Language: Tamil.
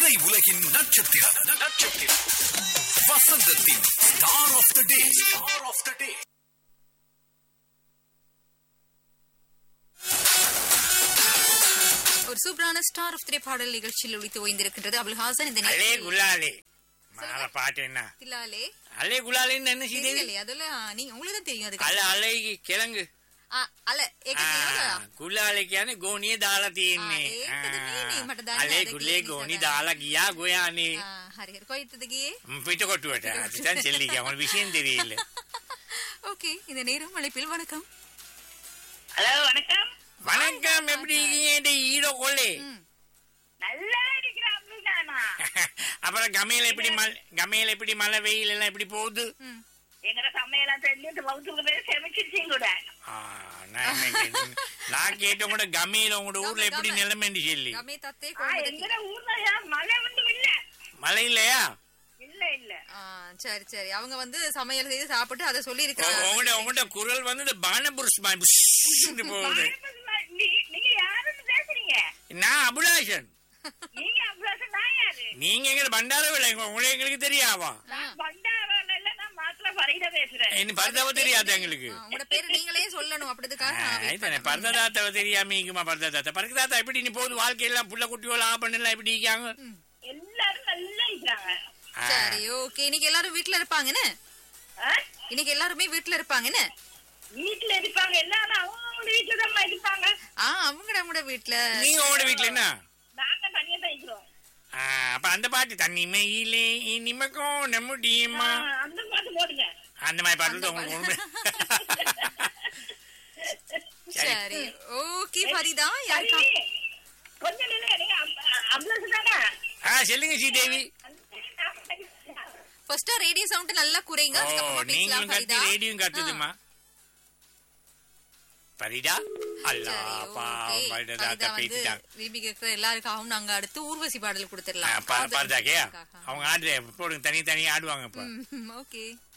திரை உலகின் நட்சத்திரம் நட்சத்திரம் வசந்தத்தின் star of the day star of the day ஒரு சூப்பரான ஸ்டார் ஆஃப் த்ரீ பாடல் நிகழ்ச்சியில் ஒழித்து ஓய்ந்திருக்கின்றது அபுல் ஹாசன் இந்த அலே நேரத்தில் குலாலே மாற பாட்டு என்ன திலாலே அலே குலாலேன்னு என்ன செய்தது தெரியலையே அதெல்லாம் நீங்க உங்களுக்கு தான் தெரியும் அதுக்கு අල අලයි කෙළඟ ஆ, அல்ல ඒක තියෙනවද? කුල්ලාල කියන ගෝනිය දාලා තියෙන්නේ ආ, ඒකද නෙමෙයි, මට දන්නේ අලේ අර කුල්ලේ කියන ගෝනි නිසා. දාලා ගියා ගොයානේ ஆ, ஹரி ஹரி கோயிட்டது கியே පිටකොටුවට අතිතන් සෙල්ලි அவன் விஷயம் தெரியல ஓகே இந்த நேரம் அழைப்பில் வணக்கம் ஹலோ வணக்கம் வணக்கம் எப்படி இருக்கீங்க ஈரோ கொள்ளே ம். நல்லா இருக்கிறேன் அப்படிதானா அப்புறம் கமையில எப்படி மழை கமையில எப்படி மழை வெயில் எல்லாம் எப்படி போகுது ம். எங்கட சமையலாம் தெரிஞ்சுட்டு வகுத்துக்கு போய் செமிச்சிருச்சீங்க கூட ஆ, நான் என்ன கேட்டேன். நான் கேட்ட கூட கமையில உங்களோட ஊர்ல எப்படி கம. நிலைமைன்னு சொல்லி கமே தத்தே ஆ, கோயிட்டது எங்கட ஊர்ல ஏன் மழை ஒன்றும் இல்ல மழை இல்லையா இல்ல இல்ல ஆ, சரி சரி அவங்க வந்து சமையல் செய்து சாப்பிட்டு அதை சொல்லி உ- இருக்கிறாங்க உங்களோட உங்களோட குரல் வந்து இந்த பானபுருஷ் மாதிரி புஷ்ன்னு போகுது நீ- நீங்க யாருன்னு பேசுறீங்க நான் அபுலாஷன் நீங்க அவ்வளவு நான் யாரு நீங்க எங்க பண்டார விலை உங்களை எங்களுக்கு தெரியாவா நான் பண்டாரோல இல்ல நான் மாத்திர பரித பேசுறேன் என்ன பரதாவ தெரியாது எங்களுக்கு ஆ, உங்களோட பேரு நீங்களே சொல்லணும் அப்படிதுக்காக நான் wait ஆயித்தானே பண்ணேன். பரததாத்தாவை தெரியாம இருக்குமா பரததாத்தா பரததாத்தா எப்படி நீ போகுது வாழ்க்கையெல்லாம் புள்ள குட்டியோல ஆ பண்ணலாம் எப்படி இருக்காங்க எல்லாரும் நல்லா இருக்கிறாங்க ஆ, சரி ஓகே இன்னைக்கு எல்லாரும் வீட்ல இருப்பாங்கன்னு ஆ? இன்னைக்கு எல்லாருமே வீட்ல இருப்பாங்கன்னு வீட்டுல இருப்பாங்க எல்லாரும் அவங்க வீட்டுல தான் இருப்பாங்க ஆ அவங்க நம்மட வீட்ல நீங்க உங்களோட வீட்டுல என்ன நாங்க தனியா தான் இருக்கிறோம் ஆ, அப்ப அந்த பாட்டு தனிமையிலே நிமக்கும் ஆ, நம்முடியுமா அந்த பாட்டு போடுங்க அந்த மாதிரி பாட்டு தான் உங்களுக்கு ஒண்ணுமே சரி ஓகே ஃபரிதா யாருக்கா சரி. கொஞ்சம் நிலை நீங்க அவ்வளவு தானே ஆ சொல்லுங்க ஸ்ரீதேவி ஃபர்ஸ்ட் ரேடியோ சவுண்ட் நல்லா குறைங்க ஓ அதுக்கப்புறமா பேசலாம் நீங்களும் கத்து ஃபரிதா ரேடியும் கத்துதுமா பரிதா அல்லா சரி, okay. பாவம் பரிதாத்தா ஃபரிதா வந்து பேசிட்டாங்க விரும்பி கேட்கிற எல்லாருக்காகவும் நாங்க அடுத்து ஊர்வசி பாடல் கொடுத்துடலாம் பார்த்தாக்கே அவங்க ஆடு போடுங்க தனி தனி ஆடுவாங்க இப்ப ஓகே